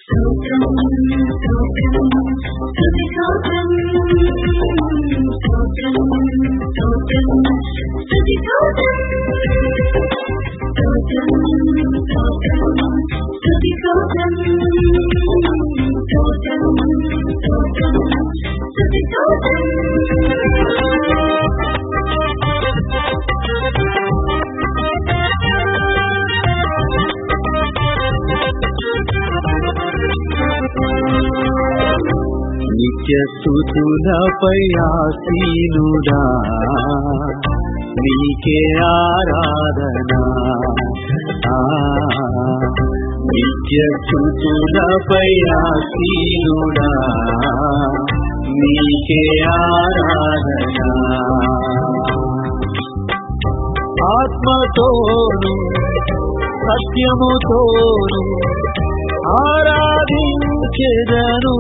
స్తోత్రం స్తోత్రం స్తుతి స్తోత్రం స్తోత్రం స్తోత్రం స్తుతి స్తోత్రం స్తోత్రం స్తోత్రం స్తుతి స్తోత్రం స్తోత్రం స్తోత్రం స్తుతి స్తోత్రం నిత్య స్థుతులపై ఆసీనుడా నీకే ఆరాధన ఆ, నిత్య స్థుతులపై ఆసీనుడా నీకే ఆరాధన ఆత్మతోను సత్యముతోను ఆరాధించెదను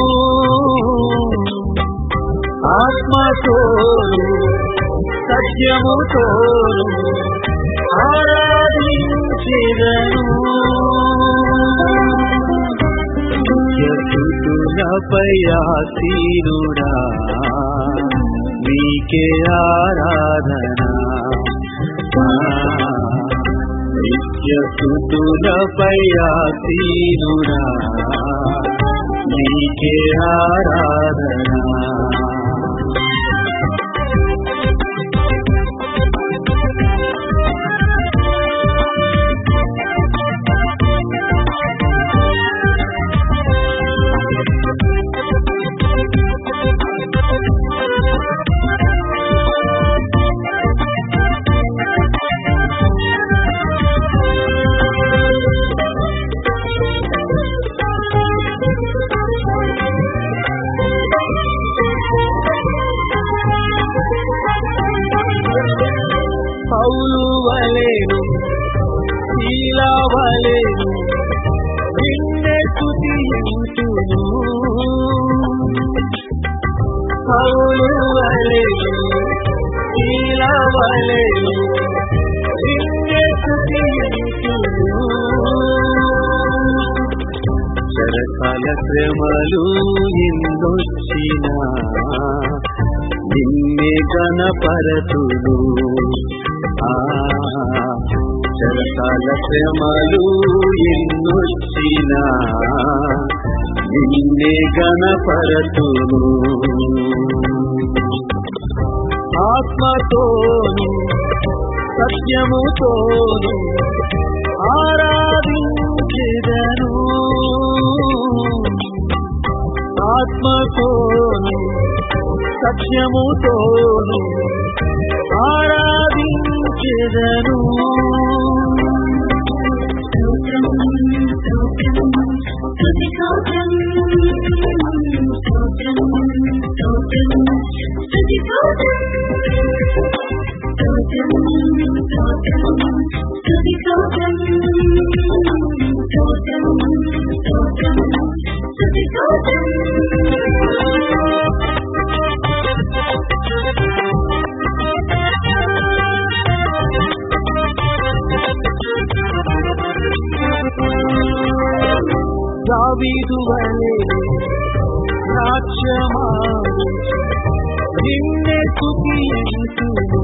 ఆత్మతోను సత్యముతోను ఆరాధించెదను నిత్యస్తుతులపై ఆసీనుడా నీకే ఆరాధన నిత్యస్తుతులపై ఆసీనుడా నీకే ఆరాధన పౌలు వలేను శీలా వలేను నిన్నే స్తుతించును పౌలు వలేను శీలా వలేను నిన్నే స్తుతించును శరకాల శ్రమలు ఎన్నొచ్చినా నిన్నే గణపరతులు ఆ శరకాల శ్రమలు ఎన్నొచ్చినా నిన్నే గణపరతులు ఆత్మతోను సత్యముతోను ఆరాధించెదను ఆత్మతోను సత్యముతోను ఆరాధించెదను స్తోత్రం స్తోత్రం స్తుతి స్తోత్రం స్తోత్రం స్తోత్రం స్తుతి స్తోత్రం స్తోత్రం స్తోత్రం స్తుతి స్తోత్రం స్తోత్రం స్తోత్రం స్తుతి స్తోత్రం దావీదు వలె రాజ్యమాడు నిన్నే స్తుతించును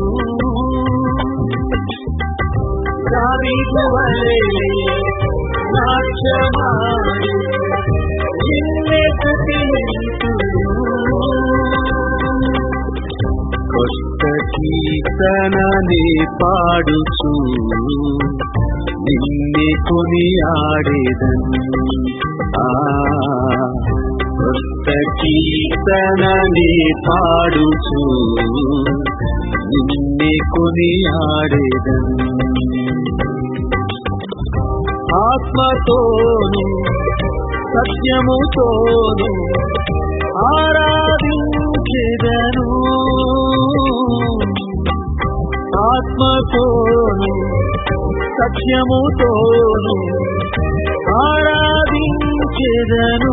దావీదు వలె రాజ్యమాడు నిన్నే స్తుతించును కొత్త కీర్తననే పాడుచు నిన్నే కొనియాడేదన్ ఆ కొత్త కీర్తననే పాడుచు నిన్నే కొనియాడేదన్ ఆత్మతోను సత్యముతోను ఆరాధించెదను ఆత్మతోను సత్యముతోను ఆరాధించెదను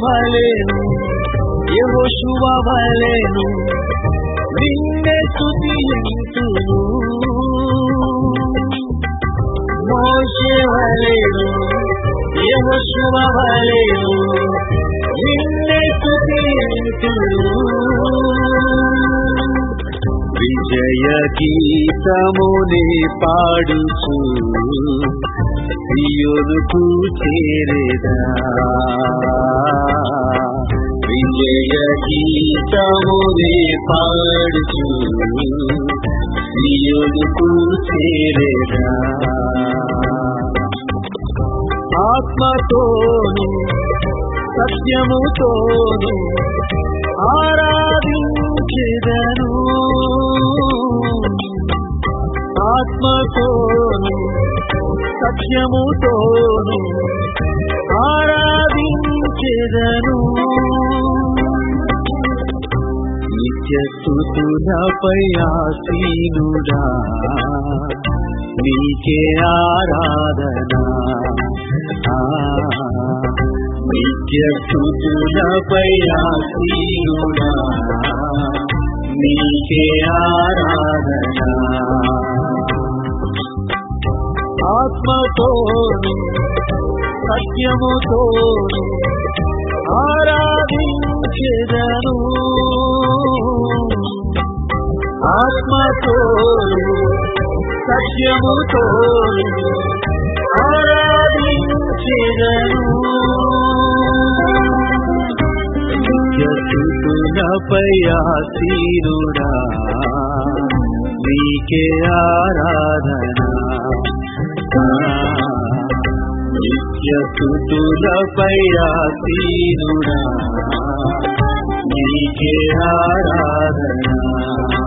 వలెను యెహోషువ వలెను నిన్నే స్తుతింతును మోషే వలెను యెహోషువ వలెను నిన్నే స్తుతింతును విజయ గీతమునే పాడుచు సియోనుకు చేరేదా విజయ గీతమునే పాడుచు సియోనుకు చేరేదా ఆత్మతోను సత్యముతోను ఆరాధించెదను ఆత్మతోను సత్యముతోను ఆరాధించెదను నిత్య స్థుతులపై ఆసీనుడా నీకే ఆరాధన ఆ, నిత్య స్థుతులపై ఆసీనుడా నీకే ఆరాధన ఆత్మతోను సత్యముతోను ఆరాధించెదను ఆత్మతోను సత్యముతోను ఆరాధించెదను నిత్యస్థుతులపై ఆసీనుడా నీకే ఆరాధన నిత్యస్థుతులపై ఆసీనుడా నీకే ఆరాధన